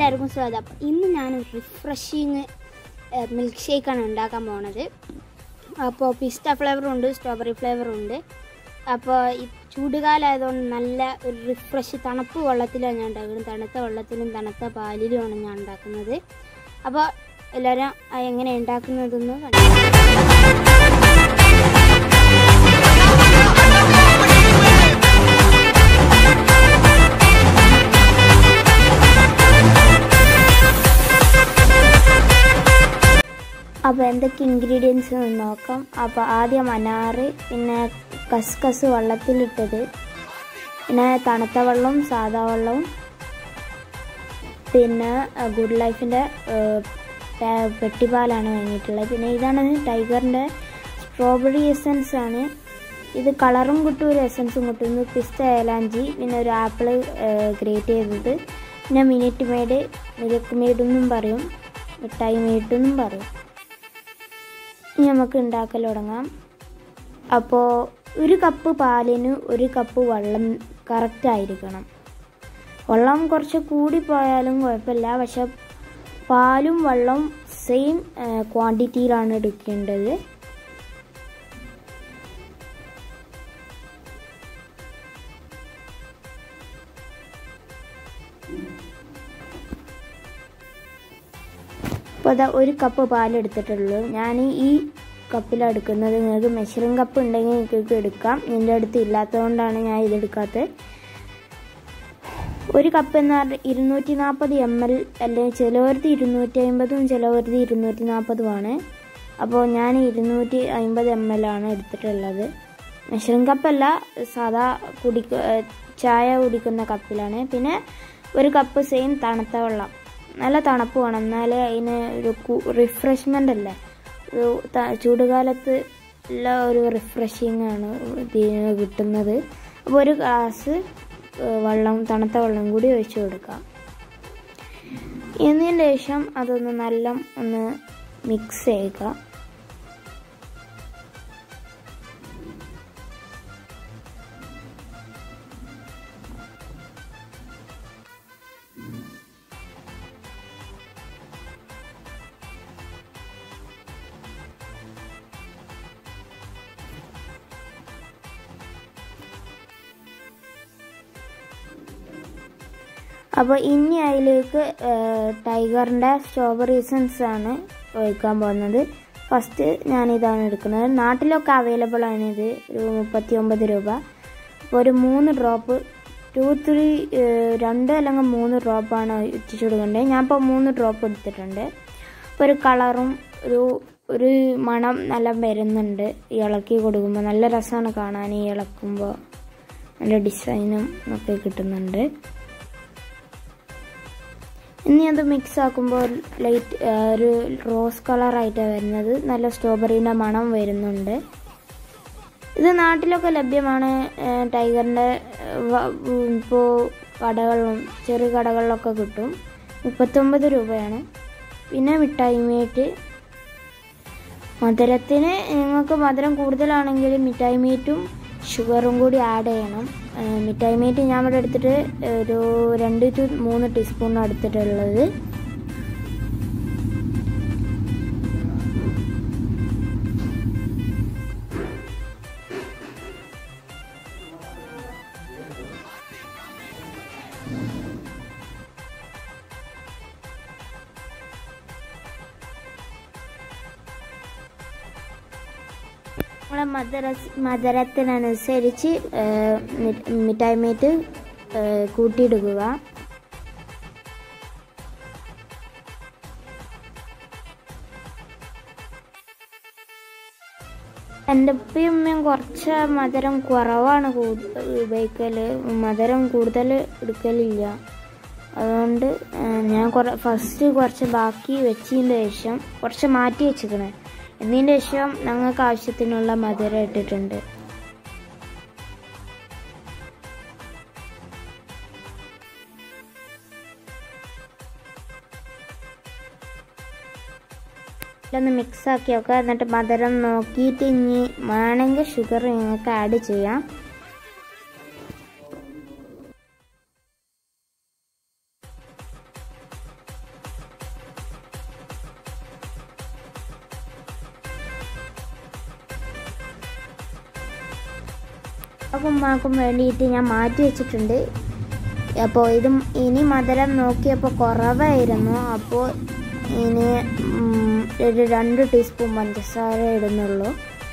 എല്ലാവർക്കും സ്വാഗതം അപ്പം ഇന്ന് ഞാൻ റിഫ്രഷിങ് മിൽക്ക് ഷേക്കാണ് ഉണ്ടാക്കാൻ പോണത് അപ്പോൾ പിസ്ത ഫ്ലേവറും ഉണ്ട് സ്ട്രോബെറി ഫ്ലേവറും ഉണ്ട് അപ്പോൾ ഈ ചൂടുകാലമായതുകൊണ്ട് നല്ല ഒരു റിഫ്രഷ് തണുപ്പ് വെള്ളത്തിലാണ് ഞാൻ ഉണ്ടാക്കുന്നത് തണുത്ത വെള്ളത്തിലും തണുത്ത പാലിലുമാണ് ഞാൻ ഉണ്ടാക്കുന്നത് അപ്പോൾ എല്ലാവരും അത് എങ്ങനെ ഉണ്ടാക്കുന്നതെന്ന് കണ്ടു അപ്പോൾ എന്തൊക്കെ ഇൻഗ്രീഡിയൻസ് നോക്കാം അപ്പോൾ ആദ്യം അനാറ് പിന്നെ കസ്കസ് വെള്ളത്തിലിട്ടത് പിന്നെ തണുത്ത വെള്ളം സാദാ വെള്ളവും പിന്നെ ഗുഡ് ലൈഫിൻ്റെ പെട്ടിപ്പാലാണ് വാങ്ങിയിട്ടുള്ളത് പിന്നെ ഇതാണ് ടൈഗറിൻ്റെ സ്ട്രോബെറി എസൻസ് ആണ് ഇത് കളറും കിട്ടും ഒരു എസൻസും കിട്ടും ഇത് പിസ്ത ഏലാഞ്ചി പിന്നെ ഒരു ആപ്പിൾ ഗ്രേറ്റ് ചെയ്തത് പിന്നെ മിനിറ്റ് മെയ്ഡ് മിൽക്ക് മെയ്ഡ് എന്നും പറയും മിഠായി മെയ്ഡ് എന്നും പറയും ഇനി നമുക്ക് ഉണ്ടാക്കൽ തുടങ്ങാം അപ്പോൾ ഒരു കപ്പ് പാലിന് ഒരു കപ്പ് വെള്ളം കറക്റ്റ് ആയിരിക്കണം വെള്ളം കുറച്ച് കൂടി പോയാലും കുഴപ്പമില്ല പക്ഷെ പാലും വെള്ളവും സെയിം ക്വാണ്ടിറ്റിയിലാണ് എടുക്കേണ്ടത് അപ്പോൾ അതാ ഒരു കപ്പ് പാലെടുത്തിട്ടുള്ളൂ ഞാൻ ഈ കപ്പിലാണ് എടുക്കുന്നത് നിങ്ങൾക്ക് മെഷറിംഗ് കപ്പ് ഉണ്ടെങ്കിൽ നിങ്ങൾക്ക് എടുക്കാം എൻ്റെ അടുത്ത് ഇല്ലാത്തതുകൊണ്ടാണ് ഞാൻ ഇതെടുക്കാത്തത് ഒരു കപ്പ് എന്ന് പറഞ്ഞാൽ ഇരുന്നൂറ്റി നാൽപ്പത് എം എൽ അല്ലെങ്കിൽ ചിലവരുത് ഇരുന്നൂറ്റി അമ്പതും ചിലവരുത് ഇരുന്നൂറ്റി നാൽപ്പതുമാണ് അപ്പോൾ ഞാൻ ഇരുന്നൂറ്റി അമ്പത് എം എൽ ആണ് എടുത്തിട്ടുള്ളത് മെഷറിംഗ് കപ്പല്ല സാധാ കുടിക്ക ചായ കുടിക്കുന്ന കപ്പിലാണ് പിന്നെ ഒരു കപ്പ് സെയിം തണുത്ത വെള്ളം നല്ല തണുപ്പ് വേണം എന്നാലേ അതിന് ഒരു റിഫ്രഷ്മെൻ്റ് അല്ലേ ഒരു ചൂടുകാലത്ത് ഉള്ള ഒരു റിഫ്രഷിങ് ആണ് ഇതിന് കിട്ടുന്നത് അപ്പോൾ ഒരു ഗ്ലാസ് വെള്ളം തണുത്ത വെള്ളം കൂടി ഒഴിച്ചു കൊടുക്കാം എന്നതിന് ശേഷം അതൊന്ന് നല്ല ഒന്ന് മിക്സ് ചെയ്യുക അപ്പോൾ ഇനി അതിലേക്ക് ടൈഗറിൻ്റെ സ്ട്രോബെറി എസൻസ് ആണ് ഒഴിക്കാൻ പോകുന്നത് ഫസ്റ്റ് ഞാനിതാണ് എടുക്കുന്നത് നാട്ടിലൊക്കെ അവൈലബിൾ ആണ് ഇത് ഒരു മുപ്പത്തി ഒമ്പത് രൂപ അപ്പോൾ ഒരു മൂന്ന് ഡ്രോപ്പ് ടു ത്രീ രണ്ട് അല്ലെങ്കിൽ മൂന്ന് ഡ്രോപ്പാണ് ഇട്ടിച്ചു കൊടുക്കേണ്ടത് ഞാൻ ഇപ്പോൾ മൂന്ന് ഡ്രോപ്പ് എടുത്തിട്ടുണ്ട് അപ്പോൾ ഒരു കളറും ഒരു ഒരു മണം നല്ല വരുന്നുണ്ട് ഇളക്കി കൊടുക്കുമ്പോൾ നല്ല രസമാണ് കാണാൻ ഈ ഇളക്കുമ്പോൾ നല്ല ഡിസൈനും ഒക്കെ കിട്ടുന്നുണ്ട് ഇനി അത് മിക്സ് ആക്കുമ്പോൾ ലൈറ്റ് ഒരു റോസ് കളറായിട്ടാണ് വരുന്നത് നല്ല സ്ട്രോബെറീൻ്റെ മണം വരുന്നുണ്ട് ഇത് നാട്ടിലൊക്കെ ലഭ്യമാണ് ടൈഗറിൻ്റെ ഇപ്പോൾ കടകളിലും ചെറു കടകളിലൊക്കെ കിട്ടും മുപ്പത്തൊമ്പത് രൂപയാണ് പിന്നെ മിഠായി മീറ്റ് മധുരത്തിന് നിങ്ങൾക്ക് മധുരം കൂടുതലാണെങ്കിൽ മിഠായി മീറ്റും ഷുഗറും കൂടി ആഡ് ചെയ്യണം മിഠായി മീറ്റ് ഞാൻ ഇവിടെ എടുത്തിട്ട് ഒരു രണ്ട് ടു മൂന്ന് ടീസ്പൂൺ എടുത്തിട്ടുള്ളത് നമ്മളെ മധുര മധുരത്തിനനുസരിച്ച് മിഠായി മീറ്റ് കൂട്ടിയിടുക എൻ്റെ ഉപ്പയും ഉമ്മയും കുറച്ച് മധുരം കുറവാണ് ഉപയോഗിക്കൽ മധുരം കൂടുതൽ എടുക്കലില്ല അതുകൊണ്ട് ഞാൻ കുറ ഫസ്റ്റ് കുറച്ച് ബാക്കി വെച്ചതിന് ശേഷം കുറച്ച് മാറ്റി വെച്ചിരിക്കണേ എന്നതിന് ശേഷം ഞങ്ങൾക്ക് ആവശ്യത്തിനുള്ള മധുരം ഇട്ടിട്ടുണ്ട് ഇതൊന്ന് മിക്സ് ആക്കി വെക്കുക എന്നിട്ട് മധുരം നോക്കിയിട്ട് ഇനി വേണമെങ്കിൽ ഷുഗർ നിങ്ങൾക്ക് ആഡ് ചെയ്യാം ഉമ്മാക്കും വേണ്ടിയിട്ട് ഞാൻ മാറ്റി വെച്ചിട്ടുണ്ട് അപ്പോൾ ഇത് ഇനി മധുരം നോക്കിയപ്പോൾ കുറവായിരുന്നു അപ്പോൾ ഇനി ഉം, ഒരു രണ്ട് ടീസ്പൂൺ പഞ്ചസാര ഇടുന്നുള്ളൂ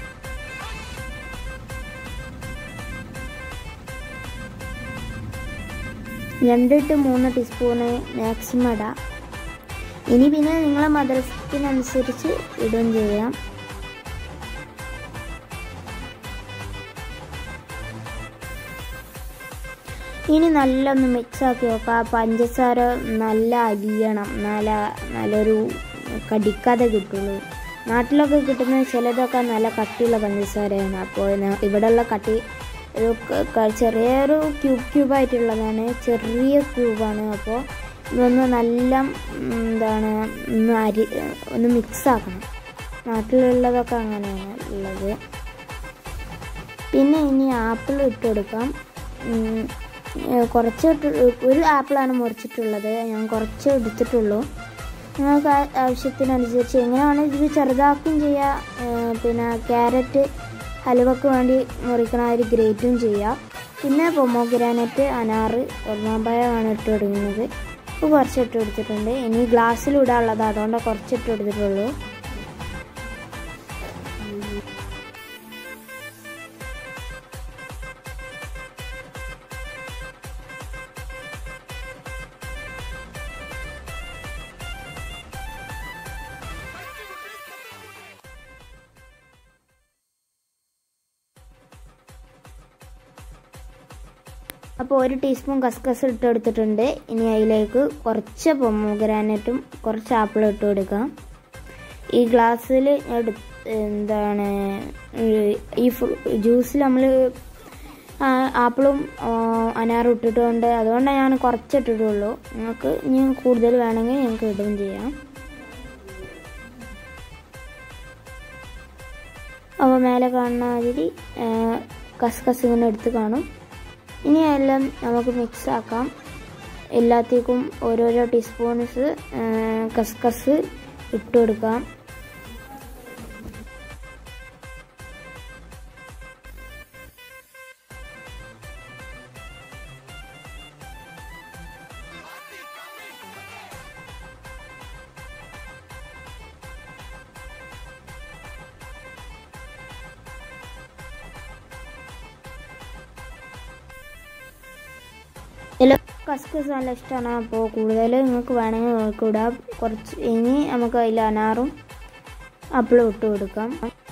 രണ്ട് ടു മൂന്ന് ടീസ്പൂണ് മാക്സിമം ഇടാം ഇനി പിന്നെ നിങ്ങളെ മധുരത്തിനനുസരിച്ച് ഇടുകയും ചെയ്യാം ഇനി നല്ലൊന്ന് മിക്സ് ആക്കി വെക്കാം പഞ്ചസാര നല്ല അലിയണം നല്ല നല്ലൊരു കടിക്കാതെ കിട്ടുള്ളൂ നാട്ടിലൊക്കെ കിട്ടുന്ന ചിലതൊക്കെ നല്ല കട്ടിയുള്ള പഞ്ചസാരയാണ് അപ്പോൾ ന- ഇവിടെയുള്ള കട്ടി ഒരു ക- ക- ചെറിയൊരു ക്യൂബ് ക്യൂബായിട്ടുള്ളതാണ് ചെറിയ ക്യൂബാണ് അപ്പോൾ ഇതൊന്ന് നല്ല ഉം, എന്താണ് ഒന്ന് അരി ഒന്ന് മിക്സ് ആക്കണം നാട്ടിലുള്ളതൊക്കെ അങ്ങനെയാണ് ഉള്ളത് പിന്നെ ഇനി ആപ്പിൾ ഇട്ട് കൊടുക്കാം ഉം, ഏ, കുറച്ച് ഇട്ട് ഒരു ആപ്പിളാണ് മുറിച്ചിട്ടുള്ളത് ഞാൻ കുറച്ച് എടുത്തിട്ടുള്ളൂ നിങ്ങൾക്ക് ആ- ആവശ്യത്തിനനുസരിച്ച് എങ്ങനെയാണ് ഇത് ചെറുതാക്കുകയും ചെയ്യാം ഏ, പിന്നെ ക്യാരറ്റ് ഹലുവക്ക് വേണ്ടി മുറിക്കണ ആ ഒരു ഗ്രേറ്റും ചെയ്യാം പിന്നെ പൊമോഗ്രാനറ്റ് അനാറ് ഒന്നാമ്പഴമാണ് ഇട്ട് കൊടുക്കുന്നത് ഇപ്പോൾ കുറച്ച് ഇട്ട് കൊടുത്തിട്ടുണ്ട് ഇനി ഗ്ലാസ്സിലിടാനുള്ളത് അതുകൊണ്ട് കുറച്ച് ഇട്ട് കൊടുത്തിട്ടുള്ളൂ അപ്പോൾ ഒരു ടീസ്പൂൺ കസ്കസ് ഇട്ട് കൊടുത്തിട്ടുണ്ട് ഇനി അതിലേക്ക് കുറച്ച് പൊമോഗ്രാനറ്റും കുറച്ച് ആപ്പിൾ ഇട്ട് കൊടുക്കാം ഈ ഗ്ലാസ്സിൽ എന്താണ് ഈ ജ്യൂസിൽ നമ്മൾ ആപ്പിളും ആ, അനാറും ഇട്ടിട്ടുണ്ട് അതുകൊണ്ടാണ് ഞാൻ കുറച്ച് ഇട്ടിട്ടുള്ളൂ നിങ്ങൾക്ക് ഇനി കൂടുതൽ വേണമെങ്കിൽ ഞങ്ങൾക്ക് ഇടുകയും ചെയ്യാം അപ്പോൾ മേലെ കാണുന്ന മാതിരി ആ, കസ്കസ് ഇങ്ങനെ എടുത്ത് കാണും ഇനി എല്ലാം നമുക്ക് മിക്സ് ആക്കാം എല്ലാത്തേക്കും ഓരോരോ ടീസ്പൂൺസ് കസ്കസ് ഇട്ട് കൊടുക്കാം ഇതിൽ കസ്കസ് നല്ല ഇഷ്ടമാണ് അപ്പോൾ കൂടുതൽ നിങ്ങൾക്ക് വേണമെങ്കിൽ നിങ്ങൾക്ക് ഇടാം കുറച്ച് ഇനി നമുക്ക് അതിൽ അനാറും ആപ്പിളും ഇട്ട് കൊടുക്കാം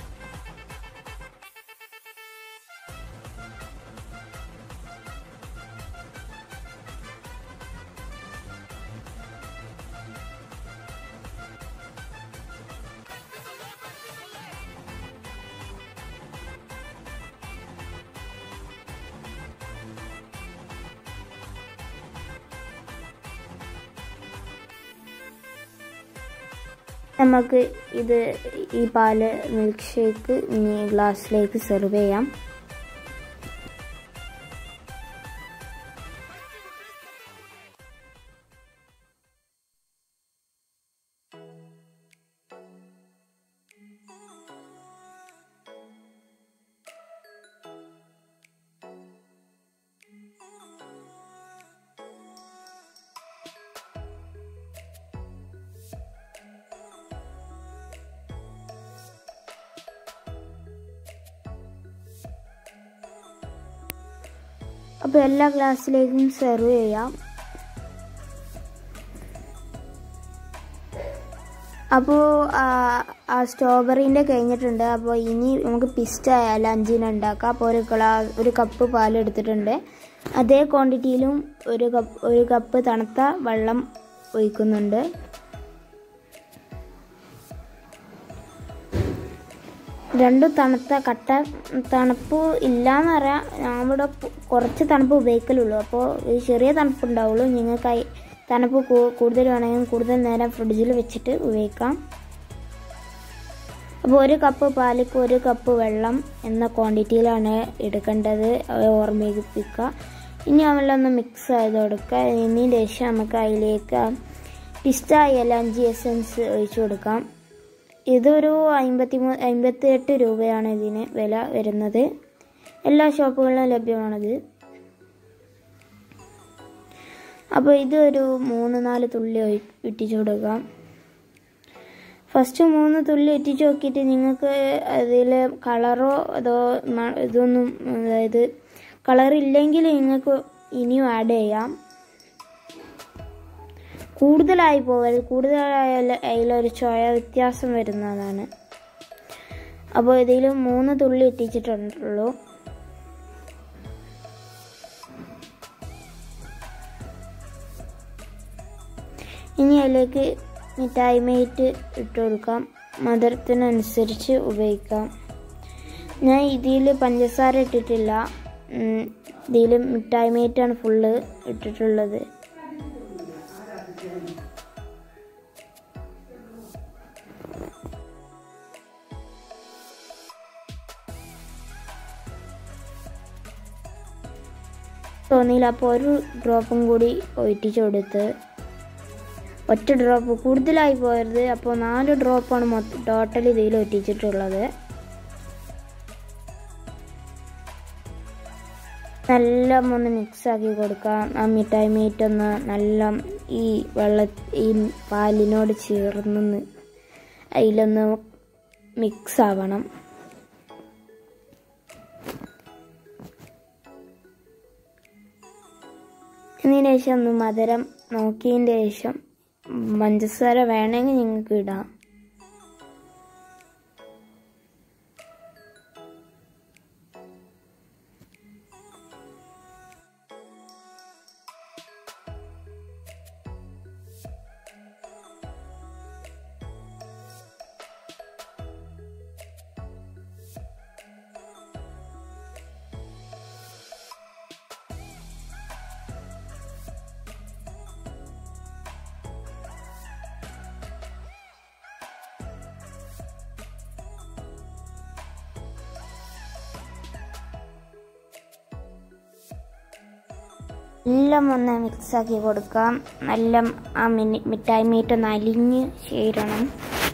നമുക്ക് ഇത് ഈ പാല് മിൽക്ക് ഷേക്ക് ഇനി ഗ്ലാസ്സിലേക്ക് സെർവ് ചെയ്യാം അപ്പോൾ എല്ലാ ഗ്ലാസ്സിലേക്കും സെർവ് ചെയ്യാം അപ്പോൾ ആ സ്ട്രോബെറീൻ്റെ കഴിഞ്ഞിട്ടുണ്ട് അപ്പോൾ ഇനി നമുക്ക് പിസ്റ്റ ലഞ്ചിന് ഉണ്ടാക്കാം അപ്പോൾ ഒരു ഗ്ലാസ് ഒരു കപ്പ് പാൽ എടുത്തിട്ടുണ്ട് അതേ ക്വാണ്ടിറ്റിയിലും ഒരു കപ്പ് ഒരു കപ്പ് തണുത്ത വെള്ളം ഒഴിക്കുന്നുണ്ട് രണ്ടും തണുത്ത കട്ട തണുപ്പ് ഇല്ലയെന്ന് പറയാം ഞാൻ ഇവിടെ പു- കുറച്ച് തണുപ്പ് ഉപയോഗിക്കലുള്ളൂ അപ്പോൾ ഈ ചെറിയ തണുപ്പ് ഉണ്ടാവുള്ളൂ നിങ്ങൾക്ക് അയി- തണുപ്പ് കൂ- കൂടുതൽ വേണമെങ്കിൽ കൂടുതൽ നേരം ഫ്രിഡ്ജിൽ വെച്ചിട്ട് ഉപയോഗിക്കാം അപ്പോൾ ഒരു കപ്പ് പാലിക്ക് ഒരു കപ്പ് വെള്ളം എന്ന ക്വാണ്ടിറ്റിയിലാണ് എടുക്കേണ്ടത് അത് ഓർമ്മിപ്പിക്കുക ഇനി അവെല്ലാം ഒന്ന് മിക്സ് ചെയ്ത് കൊടുക്കുക ഇതിന് ശേഷം നമുക്ക് അതിലേക്ക് പിസ്ത എലഞ്ചി എസൻസ് ഒഴിച്ചു കൊടുക്കാം ഇതൊരു അമ്പത്തി മൂ അമ്പത്തി എട്ട് രൂപയാണ് ഇതിന് വില വരുന്നത് എല്ലാ ഷോപ്പുകളിലും ലഭ്യമാണത് അപ്പോൾ ഇതൊരു മൂന്ന് നാല് തുള്ളി ഒഴി- ഇട്ടിച്ചു കൊടുക്കാം ഫസ്റ്റ് മൂന്ന് തുള്ളി ഇട്ടിച്ച് നോക്കിയിട്ട് നിങ്ങൾക്ക് അതിൽ കളറോ അതോ മ- ഇതൊന്നും അതായത് കളർ ഇല്ലെങ്കിൽ നിങ്ങൾക്ക് ഇനിയും ആഡ് ചെയ്യാം കൂടുതലായി പോകരുത് കൂടുതലായാൽ അതിലൊരു ചോയ വ്യത്യാസം വരുന്നതാണ് അപ്പോൾ ഇതിൽ മൂന്ന് തുള്ളി ഇട്ടിച്ചിട്ടുള്ളൂ ഇനി അതിലേക്ക് മിഠായി മേറ്റ് ഇട്ട് കൊടുക്കാം മധുരത്തിനനുസരിച്ച് ഉപയോഗിക്കാം ഞാൻ ഇതിൽ പഞ്ചസാര ഇട്ടിട്ടില്ല ഇതിൽ മിഠായി മേറ്റാണ് ഫുള്ള് ഇട്ടിട്ടുള്ളത് തോന്നിയില്ല അപ്പോൾ ഒരു ഡ്രോപ്പും കൂടി ഒഴിറ്റിച്ച് കൊടുത്ത് ഒറ്റ ഡ്രോപ്പ് കൂടുതലായി പോയത് അപ്പോൾ നാല് ഡ്രോപ്പാണ് മൊത്തം ടോട്ടൽ ഇതിൽ ഒറ്റിച്ചിട്ടുള്ളത് നല്ല ഒന്ന് മിക്സ് ആക്കി കൊടുക്കാം ആ മിഠായി മീറ്റ് ഒന്ന് നല്ല ഈ വെള്ള ഈ പാലിനോട് ചേർന്ന് അതിലൊന്ന് മിക്സ് ആവണം ഇതിന് ശേഷം ഒന്ന് മധുരം നോക്കിയതിൻ്റെ ശേഷം പഞ്ചസാര വേണമെങ്കിൽ നിങ്ങൾക്ക് ഇടാം എല്ലാം ഒന്ന് മിക്സ് ആക്കി കൊടുക്കാം നല്ല ആ മിനി മിഠായി മീറ്റ് ഒന്ന് അലിഞ്ഞ് ചേരണം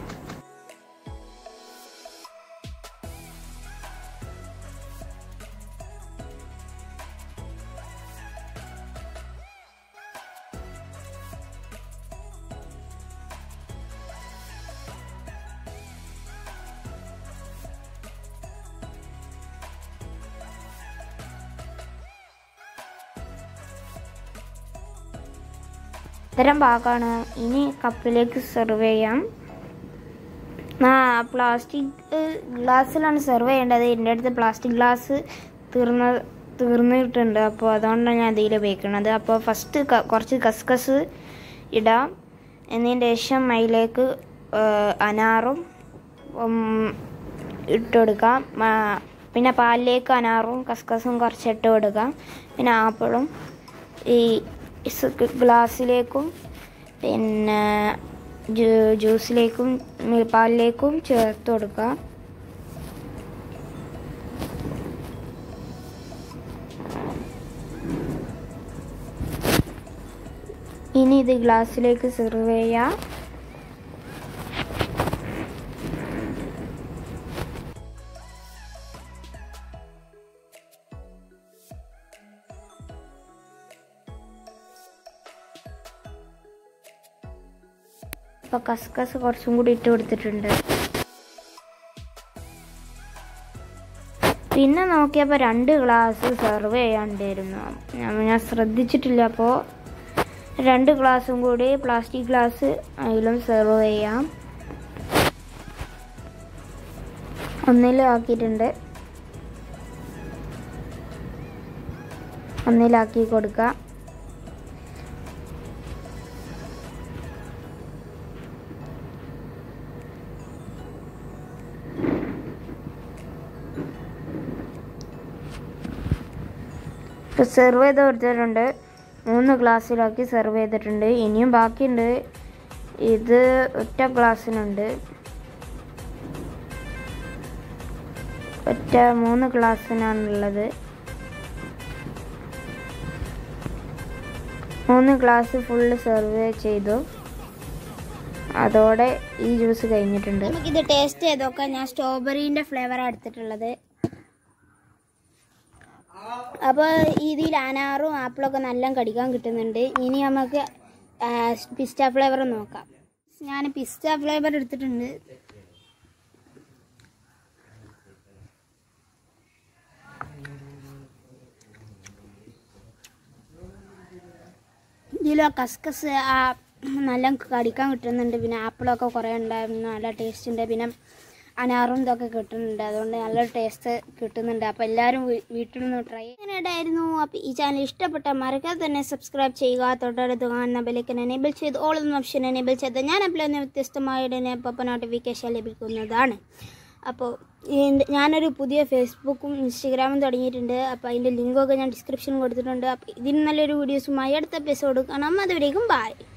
ഇത്തരം ഭാഗമാണ് ഇനി കപ്പിലേക്ക് സെർവ് ചെയ്യാം ആ പ്ലാസ്റ്റിക് ഗ്ലാസ്സിലാണ് സെർവ് ചെയ്യേണ്ടത് എൻ്റെ അടുത്ത് പ്ലാസ്റ്റിക് ഗ്ലാസ് തീർന്ന തീർന്നിട്ടുണ്ട് അപ്പോൾ അതുകൊണ്ടാണ് ഞാൻ ഇതിൽ ഉപയോഗിക്കുന്നത് അപ്പോൾ ഫസ്റ്റ് കുറച്ച് കസ്കസ് ഇടാം എന്നതിന് ശേഷം അതിലേക്ക് ഏഹ്, അനാറും ഉം, ഇട്ട് കൊടുക്കാം ആ, പിന്നെ പാലിലേക്ക് അനാറും കസ്കസും കുറച്ച് ഇട്ട് കൊടുക്കാം പിന്നെ ആപ്പിളും ഈ സ് ഗ്ലാസ്സിലേക്കും പിന്നെ ജ്യൂ- ജ്യൂസിലേക്കും മി- പാലിലേക്കും ചേർത്ത് കൊടുക്കാം ഇനി ഇത് ഗ്ലാസ്സിലേക്ക് സെർവ് ചെയ്യാം ഇപ്പൊ കസ്കസ് കുറച്ചും കൂടി ഇട്ട് കൊടുത്തിട്ടുണ്ട് പിന്നെ നോക്കിയപ്പോൾ രണ്ട് ഗ്ലാസ് സെർവ് ചെയ്യാണ്ടായിരുന്നു ഞാൻ ഞാൻ ശ്രദ്ധിച്ചിട്ടില്ല അപ്പോൾ രണ്ട് ഗ്ലാസും കൂടി പ്ലാസ്റ്റിക് ഗ്ലാസ് അതിലും സെർവ് ചെയ്യാം ഒന്നിലാക്കിയിട്ടുണ്ട് ഒന്നിലാക്കി കൊടുക്കാം ഇപ്പോൾ സെർവ് ചെയ്ത് കൊടുത്തിട്ടുണ്ട് മൂന്ന് ഗ്ലാസ്സിലാക്കി സെർവ് ചെയ്തിട്ടുണ്ട് ഇനിയും ബാക്കിയുണ്ട് ഇത് ഒറ്റ ഗ്ലാസ്സിനുണ്ട് ഒറ്റ മൂന്ന് ഗ്ലാസ്സിനാണുള്ളത് മൂന്ന് ഗ്ലാസ് ഫുള്ള് സെർവ് ചെയ്തു അതോടെ ഈ ജ്യൂസ് കഴിഞ്ഞിട്ടുണ്ട് നമുക്കിത് ടേസ്റ്റ് ചെയ്ത് നോക്കാം ഞാൻ സ്ട്രോബെറീൻ്റെ ഫ്ലേവറാണ് എടുത്തിട്ടുള്ളത് അപ്പോൾ ഇതിൽ അനാറും ആപ്പിളൊക്കെ നല്ല കടിക്കാൻ കിട്ടുന്നുണ്ട് ഇനി നമുക്ക് പിസ്റ്റ ഫ്ലേവർ നോക്കാം ഞാൻ പിസ്റ്റ ഫ്ലേവർ എടുത്തിട്ടുണ്ട് ഇതിൽ കസ്കസ് ആ നല്ല കടിക്കാൻ കിട്ടുന്നുണ്ട് പിന്നെ ആപ്പിളൊക്കെ കുറേ ഉണ്ടായിരുന്നു നല്ല ടേസ്റ്റ് ഉണ്ട് പിന്നെ അനാറും ഇതൊക്കെ കിട്ടുന്നുണ്ട് അതുകൊണ്ട് നല്ല ടേസ്റ്റ് കിട്ടുന്നുണ്ട് അപ്പോൾ എല്ലാവരും വീ- വീട്ടിൽ നിന്ന് ട്രൈ ചെയ്യാനായിട്ടായിരുന്നു അപ്പോൾ ഈ ചാനൽ ഇഷ്ടപ്പെട്ട മറക്കാതെ തന്നെ സബ്സ്ക്രൈബ് ചെയ്യുക തൊട്ടടുത്ത് കാണുന്ന ബെലൈക്കൻ എനേബിൾ ചെയ്ത് ഓൾ എന്ന ഓപ്ഷൻ എനേബിൾ ചെയ്ത് ഞാൻ അപ്ലൈ ചെയ്യുന്ന വ്യത്യസ്തമായ ഉടനെ അപ്പോൾ നോട്ടിഫിക്കേഷൻ ലഭിക്കുന്നതാണ് അപ്പോൾ എൻ്റെ- ഞാനൊരു പുതിയ ഫേസ്ബുക്കും ഇൻസ്റ്റഗ്രാമും തുടങ്ങിയിട്ടുണ്ട് അപ്പോൾ അതിൻ്റെ ലിങ്കൊക്കെ ഞാൻ ഡിസ്ക്രിപ്ഷനിൽ കൊടുത്തിട്ടുണ്ട് അപ്പോൾ ഇതിന് നല്ലൊരു വീഡിയോസുമായി അടുത്ത എപ്പിസോഡ് കാണാം അതുവരേക്കും ബായ്